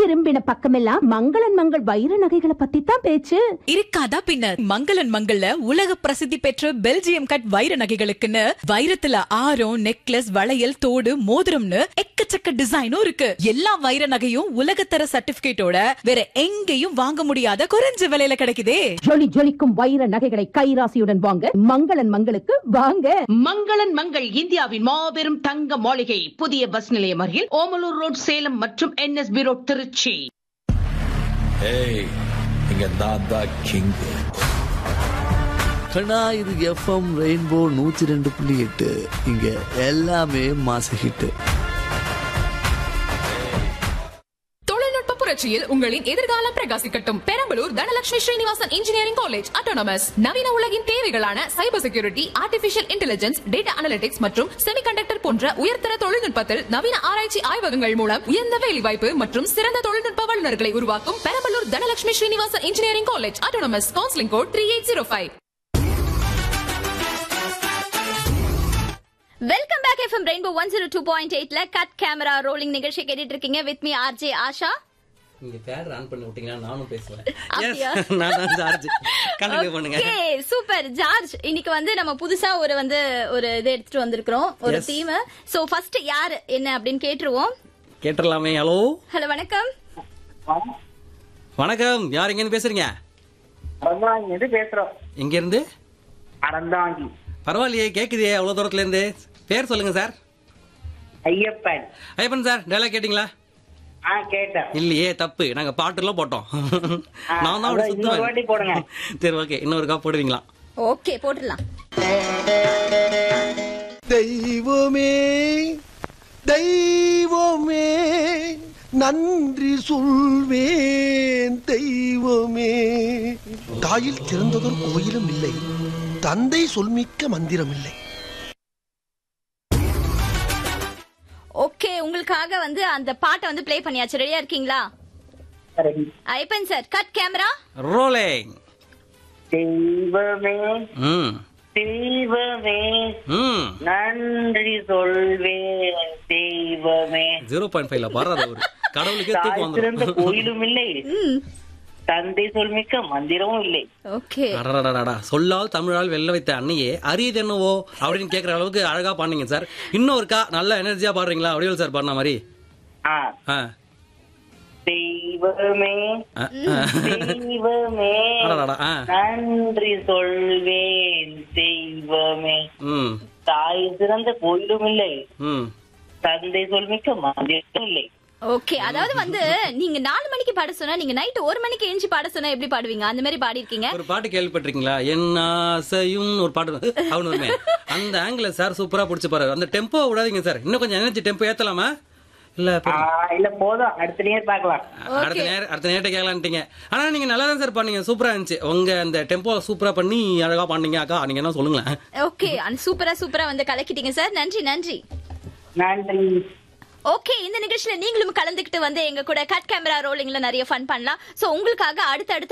திரும்பின பக்கமெல்லாம் மங்களன் மங்கள் வைர நகைகளை பத்தி தான் பேச்சு இருக்காதா பின்ன மங்களன் மங்கள்ல உலக பிரசித்தி பெற்ற பெல்ஜியம் கட் வைர நகைகளுக்குன்னு வைரத்துல ஆரம் நெக்லஸ் வளையல் தோடு மோதிரம்னு எக்கச்சக்க டிசைனும் இருக்கு எல்லா வைர நகையும் உலகத்தர சர்டிபிகேட்டோட வேற எங்கேயும் வாங்க முடியாத குறைஞ்ச விலையில கிடைக்குதே ஜொலி ஜொலிக்கும் வைர நகைகளை கைராசியுடன் வாங்க மங்களன் மங்களுக்கு வாங்க மங்களன் மங்கள் இந்தியாவின் மாபெரும் தங்க மாளிகை புதிய பஸ் நிலையம் அருகில் ஓமலூர் ரோட் சேலம் மற்றும் என்எஸ்பி ரோட் திருச்சி ஏய் இங்க நான் தான் கிங் கண்ணா இது எஃப்எம் ரெயின்போ நூத்தி ரெண்டு புள்ளி எட்டு இங்க எல்லாமே மாச ஹிட்டு தொழில்நுட்ப புரட்சியில் உங்களின் எதிர்காலம் பிரகாசிக்கட்டும் Perambalur Dhanalakshmi Srinivasan engineering college autonomous நவீன உலகின் தேவைகளான cyber security artificial intelligence data analytics மற்றும் செமிகண்டக்டர் போன்ற உயர்தர தொழில்நுட்பத்தில் நவீன ஆராய்ச்சி ஆய்வகங்கள் மூலம் உயர்ந்த வேலைவாய்ப்பு மற்றும் சிறந்த தொழில்நுட்ப வல்லுநர்களை உருவாக்கும் Perambalur Dhanalakshmi Srinivasan engineering college autonomous counselling code three eight zero five welcome back FM rainbow one zero two point எயிட்ல கட் கேமரா ரோலிங் நிகழ்ச்சி கேட்டுட்டு இருக்கீங்க வித் மீ ஆர்ஜே ஆஷா நீங்க பேர் ரன் பண்ணி விட்டீங்கன்னா நானும் பேசுவேன் அப்படியா? Yes, நான் தான் ஜார்ஜ் கண்டினியூ பண்ணுங்க ஓகே சூப்பர் ஜார்ஜ் இன்னைக்கு வந்து நம்ம புதுசா ஒரு வந்து ஒரு இது எடுத்துட்டு வந்திருக்கிறோம் ஒரு Yes. தீம் சோ ஃபர்ஸ்ட் யாரு என்ன அப்படின்னு கேட்டுருவோம் கேட்டுடலாமே ஹலோ ஹலோ வணக்கம் வணக்கம் யார் எங்க இருந்து பேசுறீங்க அறந்தாங்கி இருந்து பேசுறோம் எங்க இருந்து அறந்தாங்கி பரவாயில்லையே கேக்குதே அவ்வளவு தூரத்துல இருந்து பேர் சொல்லுங்க sir Ayyappan Ayyappan sir dialogue கேட்டிங்களா ஆ கேட்டேன் இல்லையே தப்பு நாங்க பாட்டுலாம் போட்டோம் நான் தான் அதான் இன்னொரு வாட்டி போடுங்க. சரி ஓகே இன்னொருக்கா போடுவீங்களா ஓகே போட்டுடலாம் தெய்வமே தெய்வமே நன்றி சொல்வேன் தெய்வமே தாயில் சிறந்ததொரு கோயிலும் இல்லை தந்தை சொல்மிக்க மந்திரம் இல்லை ஓகே உங்களுக்காக வந்து அந்த பாட்டை வந்து ப்ளே பண்ணியாச்சு ரெடியா இருக்கீங்களா சரி. Ayyappan sir cut camera rolling தெய்வமே ம் தெய்வமே ம் நன்றி சொல்வேன் தெய்வமே ஜீரோ பாயிண்ட் ஃபைவ்ல பாடுறாரு அவரு கடவுளுக்கே தூக்கம் தாய் சிறந்த வந்துடும் கோயிலும் இல்லை தந்தை சொல்மிக்க மந்திரமும் இல்லை ஓகே அடடடடா சொல்லால் தமிழால் வெல்ல வைத்த அன்னையே அரியது என்னவோ அப்படின்னு கேக்குற அளவுக்கு அழகா பாடுனீங்க சார் இன்னொருக்கா நல்ல எனர்ஜியா பாடுறீங்களா வடிவேல் சார் பாடின மாதிரி ஆ ஆ. தெய்வமே ஆ, ஆ. தெய்வமே அடடடா, ஆ. நன்றி சொல்வேன் தெய்வமே ம் தாய் சிறந்த கோயிலும் இல்லை ம் தந்தை சொல்மிக்க மந்திரமும் இல்லை ஓகே அதாவது வந்து நீங்க நாலு மணிக்கு பாட சொன்னா நீங்க நைட் ஒரு மணிக்கு எழுந்து பாட சொன்னா எப்படி பாடுவீங்க அந்த மாதிரி பாடி இருக்கீங்க ஒரு பாட்டு கேள்விப்பட்டிருக்கீங்களா என் ஆசையும் ஒரு பாட்டு அவனு வருமே அந்த ஆங்கில சார் சூப்பரா பிடிச்சு பாரு அந்த டெம்போ விடாதீங்க சார் இன்னும் கொஞ்சம் எனர்ஜி டெம்போ ஏத்தலாமா இல்ல ஆ, போதும். இல்ல போதும் அடுத்த நேரம் பார்க்கலாம் அடுத்த நேரம் அடுத்த நேரத்தை கேட்கலான்ட்டீங்க ஆனா நீங்க நல்லா தான் சார் பண்ணீங்க சூப்பரா இருந்துச்சு உங்க அந்த டெம்போ சூப்பரா பண்ணி அழகா பண்ணீங்க அக்கா நீங்க என்ன சொல்லுங்களேன் ஓகே சூப்பரா சூப்பரா வந்து கலக்கிட்டீங்க சார் நன்றி நன்றி நன்றி ஓகே இந்த நிகழ்ச்சியில நீங்களும் கலந்துக்கிட்டு வந்து எங்க கூட கட் கேமரா ரோலிங்ல நிறைய ஃபன் பண்ணலாம் சோ உங்களுக்காக அடுத்த அடுத்த